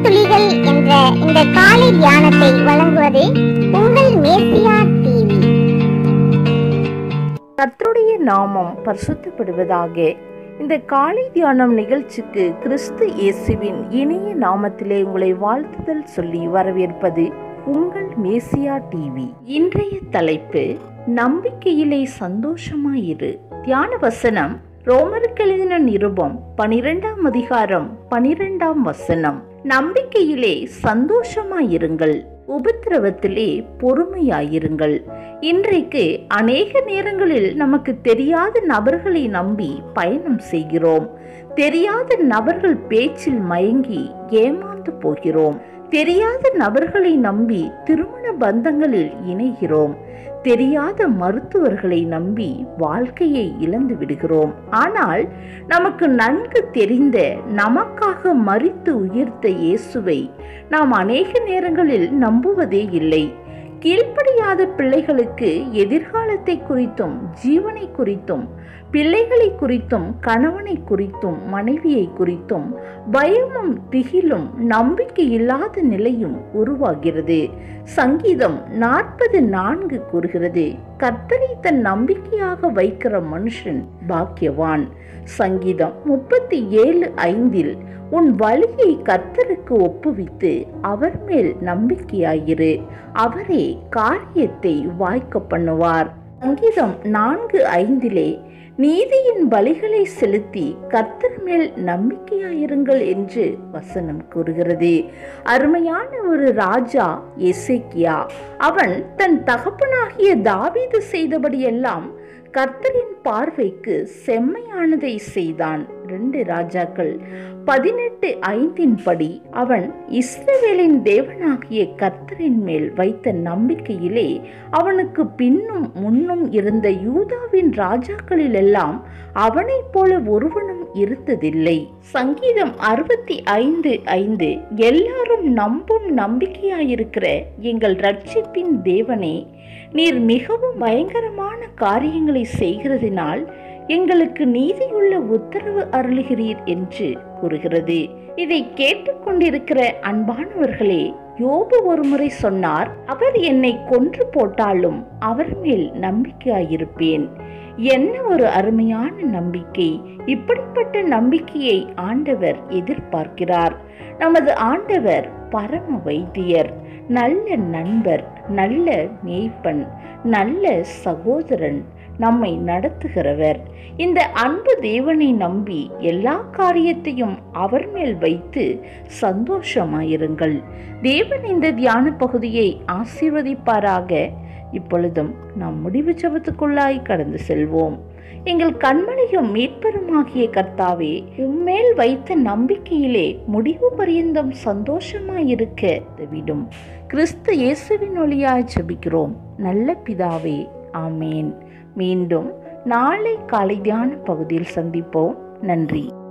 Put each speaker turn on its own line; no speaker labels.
துளிகள் என்ற இந்த காலை தியானத்தை வழங்குவது உங்கள் மேசியா டிவி
கர்த்தருடைய நாமம் பரிசுத்தப்படுவதாக இந்த காலை தியானம் நிகழ்ச்சிக்கு கிறிஸ்து இயேசுவின் இனிய நாமத்திலே உங்களை வாழ்த்துதல் சொல்லி வரவேற்பது உங்கள் மேசியா டிவி இன்றைய தலைப்பு நம்பிக்கையிலே சந்தோஷமாயிரு தியான வசனம் ரோமருக்கு எழுதின நிருபம் பனிரெண்டாம் அதிகாரம் பனிரெண்டாம் வசனம் நம்பிக்கையிலே சந்தோஷமாயிருங்கள் உபத்திரவத்திலே பொறுமையாயிருங்கள் இன்றைக்கு அநேக நேரங்களில் நமக்கு தெரியாத நபர்களை நம்பி பயணம் செய்கிறோம் தெரியாத நபர்கள் பேச்சில் மயங்கி ஏமாந்து போகிறோம் தெரியாத நபர்களை நம்பி திருமண பந்தங்களில் இணைகிறோம் தெரியாத மருத்துவர்களை நம்பி வாழ்க்கையை இழந்து விடுகிறோம் ஆனால் நமக்கு நன்கு தெரிந்த நமக்காக மறித்து உயிர்த்த இயேசுவை நாம் அநேக நேரங்களில் நம்புவதே இல்லை கீழ்ப்படியாத பிள்ளைகளுக்கு எதிர்காலத்தை குறித்தும் ஜீவனை குறித்தும் பிள்ளைகளை குறித்தும் கணவனை குறித்தும் மனைவியை குறித்தும் பயமும் திகிலும் நம்பிக்கை இல்லாத நிலையும் உருவாகிறது சங்கீதம் நாற்பது நான்கு கூறுகிறது கர்த்தரை தன் நம்பிக்கையாக வைக்கிற மனுஷன் பாக்கியவான் சங்கீதம் முப்பத்தி ஏழு ஐந்தில் உன் வழியை கர்த்தருக்கு ஒப்புவித்து அவர் மேல் நம்பிக்கையாயிரு அவரே காரியத்தை வாய்க்க பண்ணுவார் சங்கீதம் நான்கு ஐந்திலே நீதியின் பலிகளை செலுத்தி கர்த்தர் மேல் நம்பிக்கையாயிருங்கள் என்று வசனம் கூறுகிறது அருமையான ஒரு ராஜா எசேக்கியா அவன் தன் தகப்பனாகிய தாவீது செய்தபடியெல்லாம் கர்த்தரின் பார்வைக்கு செம்மையானதை செய்தான் ரெண்டு ராஜாக்கள் பதினெட்டு ஐந்தின் படி அவன் இஸ்ரவேலின் தேவனாகிய கர்த்தரின் மேல் வைத்த நம்பிக்கையிலே அவனுக்கு பின்னும் முன்னும் இருந்த யூதாவின் ராஜாக்களிலெல்லாம் அவனைப் போல ஒருவனும் இருந்ததில்லை சங்கீதம் அறுபத்தி ஐந்து ஐந்து எல்லாரும் நம்பும் நம்பிக்கையாயிருக்கிற எங்கள் ரட்சிப்பின் தேவனே நீர் மிகவும் பயங்கரமான காரியங்களை செய்கிறதினால் எங்களுக்கு நீதியுள்ள உத்தரவு அருளுகிறீர் என்று கூறுகிறது இதை கேட்டுக்கொண்டிருக்கிற அன்பானவர்களே யோபு ஒருமுறை சொன்னார் அவர் என்னை கொன்று போட்டாலும் அவர் மேல் நம்பிக்கையாயிருப்பேன் என்ன ஒரு அருமையான நம்பிக்கை இப்படிப்பட்ட நம்பிக்கையை ஆண்டவர் எதிர்பார்க்கிறார் நமது ஆண்டவர் பரம வைத்தியர் நல்ல நண்பர் நல்ல மேய்ப்பன் நல்ல சகோதரன் நம்மை நடத்துகிறவர் இந்த அன்பு தேவனை நம்பி எல்லா காரியத்தையும் அவர் மேல் வைத்து சந்தோஷமாயிருங்கள் தேவன் இந்த தியான பகுதியை ஆசீர்வதிப்பாராக இப்பொழுதும் நாம் முடிவு ஜபத்துக்குள்ளாய் கடந்து செல்வோம் எங்கள் கண்மலையும் மீட்பெருமாகிய கர்த்தாவே உம்மேல் வைத்த நம்பிக்கையிலே முடிவு பரியந்தம் சந்தோஷமாயிருக்க விடும் கிறிஸ்து இயேசுவின் ஒளியாய் ஜெபிக்கிறோம் நல்ல பிதாவே ஆமேன் மீண்டும் நாளை காலை தியான பகுதியில் சந்திப்போம் நன்றி